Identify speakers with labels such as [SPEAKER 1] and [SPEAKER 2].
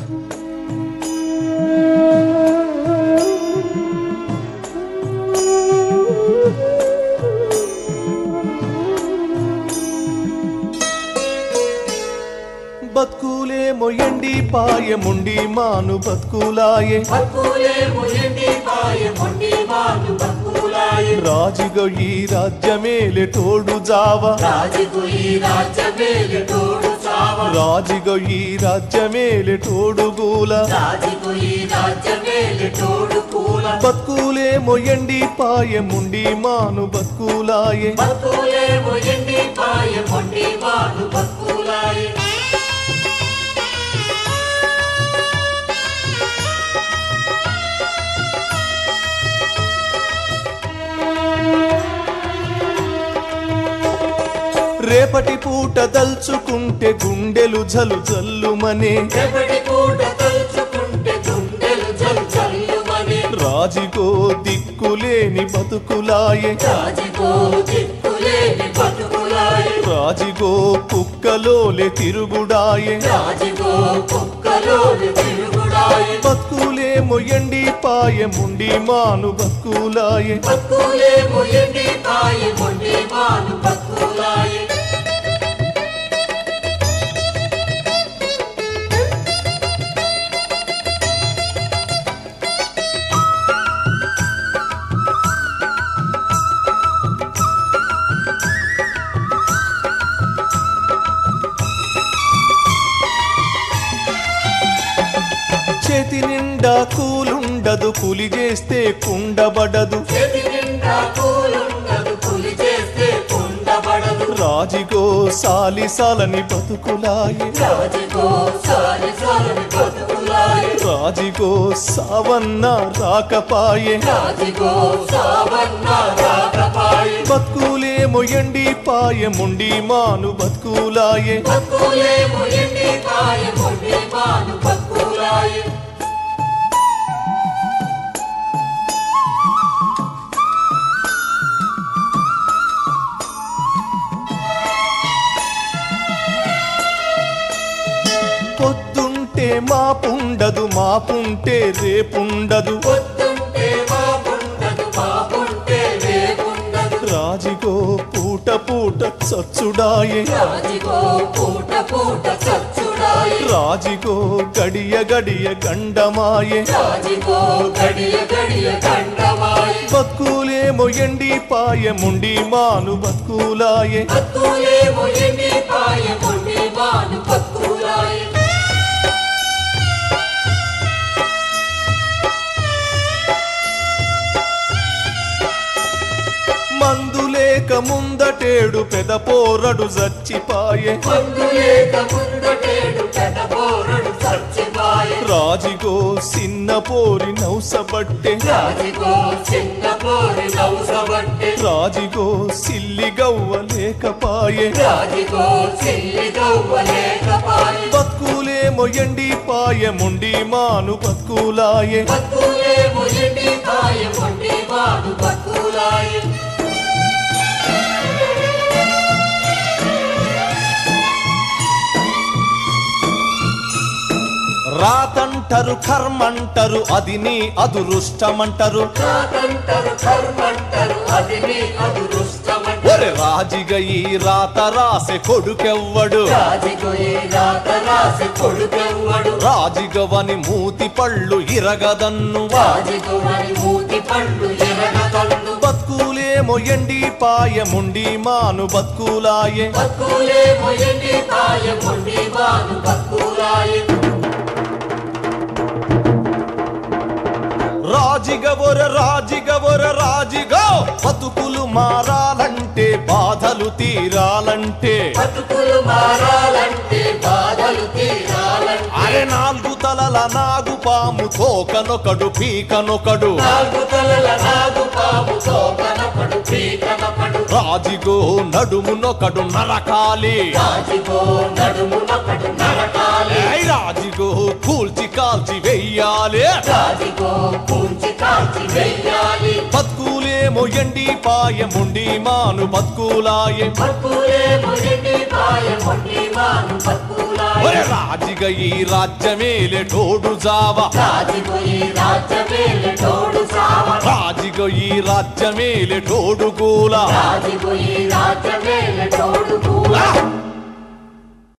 [SPEAKER 1] బతుకులేమో ఎండి పాయముండి మాను బతుకులాయే
[SPEAKER 2] బతుకులేము ఎండి పాయముండి మాను బతుకులాయే
[SPEAKER 1] రాజుగో ఈ రాజ్యమేలే తోడు జావా
[SPEAKER 2] రాజుకు ఈ రాజ్యమేలు తోడు చావ
[SPEAKER 1] రాజుగో ఈ రాజ్యమేలే తోడుగూల
[SPEAKER 2] రాజుకు ఈ రాజ్యమేలు తోడు కూల
[SPEAKER 1] బతుకులేమో ఎండి పాయముండి మాను బతుకులాయే
[SPEAKER 2] బతుకులేము ఎండి పాయముండి మాను బతుకులాయే
[SPEAKER 1] రేపటి పూట దల్చుకుంటే గుండెలు జలు జల్లుమనే
[SPEAKER 2] రేపటి పూట తలుచుకుంటే గుండెలు జల్ జల్లుమని
[SPEAKER 1] రాజుగో దిక్కులేని బతుకులాయే
[SPEAKER 2] రాజుకో దిక్కులేని బతుకులాయే
[SPEAKER 1] రాజుగో కుక్కలోలే తిరుగుడాయే
[SPEAKER 2] రాజుకో కుక్కలోని తిరుగుడాయే
[SPEAKER 1] బతుకులేమో ఎండి పాయముండి మాను బతుకులాయే
[SPEAKER 2] బతుకులేము ఎండి పాయముండి మాను బతుకులాయే
[SPEAKER 1] చేతి నిండా కూలుండదు కూలి చేస్తే కుండబడదు
[SPEAKER 2] చేతి నిండా పూలుండదు పులి చేస్తే కుండబడదు
[SPEAKER 1] రాజుగో సాలిసాలని బతుకులాయే
[SPEAKER 2] రాజుకో సారి సారని బతుకులాయే
[SPEAKER 1] రాజుగో సావన్న రాకపాయే
[SPEAKER 2] రాజుకో సావన్న రాకపాయే
[SPEAKER 1] బతుకులేమో ఎండి పాయముండి మాను బతుకులాయే
[SPEAKER 2] బతుకులేము ఎండి పాయముండి మాను బతుకులాయే
[SPEAKER 1] పొద్దుంటే మాపుండదు మాపుంటే రేపుండదు
[SPEAKER 2] పొద్దుంటే బాగుండదు బాగుంటే రేగుండదు
[SPEAKER 1] రాజుగో పూట పూట చచ్చుడాయే
[SPEAKER 2] రాజుకో పూట పూట చచ్చుడాయే
[SPEAKER 1] రాజుగో గడియ గడియ గండమాయే
[SPEAKER 2] రాజుకో గడియ గడియ గండమాయే
[SPEAKER 1] బతుకులేమో ఎండి పాయముండి మాను బతుకులాయే
[SPEAKER 2] బతుకులేము ఎండి పాయముండి మాను బతుకులాయే
[SPEAKER 1] మందులేక ముందటేడు పెదపోరడు చచ్చిపాయే
[SPEAKER 2] మందులేక ముందటేడు పెదబోరడు చచ్చిపాయే
[SPEAKER 1] రాజుగో సిన్న పోరి నౌసబట్టే
[SPEAKER 2] రాజుకో చిన్న పోరి నౌసబట్టే
[SPEAKER 1] రాజుగో సిల్లి గవ్వ లేకపాయే
[SPEAKER 2] రాజుకో చిల్లి గవ్వలేకపాయే
[SPEAKER 1] బతుకులేమో ఎండి పాయముండి మాను బతుకులాయే
[SPEAKER 2] బతుకులేము ఎండి పాయముండి మాను బతుకులాయే
[SPEAKER 1] రాతంటారు కర్మంటారు అది నీ అదురుష్టమంటారు
[SPEAKER 2] రాతంటారు కర్మంటారు అది నీ అదృష్టమంటారు
[SPEAKER 1] ఒరే రాజిగ ఈ రాత రాసే కొడుకెవ్వడు
[SPEAKER 2] రాజుకో ఈ రాత రాసి కొడుకెవ్వడు
[SPEAKER 1] రాజిగవని మూతి పళ్ళు ఇరగదన్ను
[SPEAKER 2] రాజుకో మరి మూతి పండు ఎరగదండు
[SPEAKER 1] బతుకులేమో ఎండి పాయముండి మాను బతుకులాయే
[SPEAKER 2] బతుకులేము ఎండి పాయముండి మాను బతుకులాయే
[SPEAKER 1] రాజిగవొర రాజిగవొర రాజిగో బతుకులు మారాలంటే బాధలు తీరాలంటే
[SPEAKER 2] బతుకులు మారాలంటే బాధలు తీరాలంటే
[SPEAKER 1] అరే నాలుగు తలల నాగు పాము తోకనొకడు పీకనొకడు
[SPEAKER 2] నాలుగు తలల నాగు పాము తోకనపడు పీకనపడు
[SPEAKER 1] రాజిగో నడుమునొకడు నరకాలి
[SPEAKER 2] రాజుకో నడుమునపడు నరకాలే
[SPEAKER 1] ఏయ్ రాజిగో కూల్చి కాల్చి వెయ్యాలి
[SPEAKER 2] రాజుకో పూంచి కాల్చి వెయ్యాలి
[SPEAKER 1] బతుకులేమో ఎండి పాయముండి మాను బతుకులాయే
[SPEAKER 2] బతుకులేము ఎండి పాయముండి మాను బతుకులాయే
[SPEAKER 1] ఒరే రాజిగ ఈ రాజ్యమేలే టోడు జావ
[SPEAKER 2] రాజిపోయి రాజ్యమేలి తోడు సావ
[SPEAKER 1] రాజిగ ఈ రాజ్యమేలే టోడు కూల
[SPEAKER 2] రాజిపోయి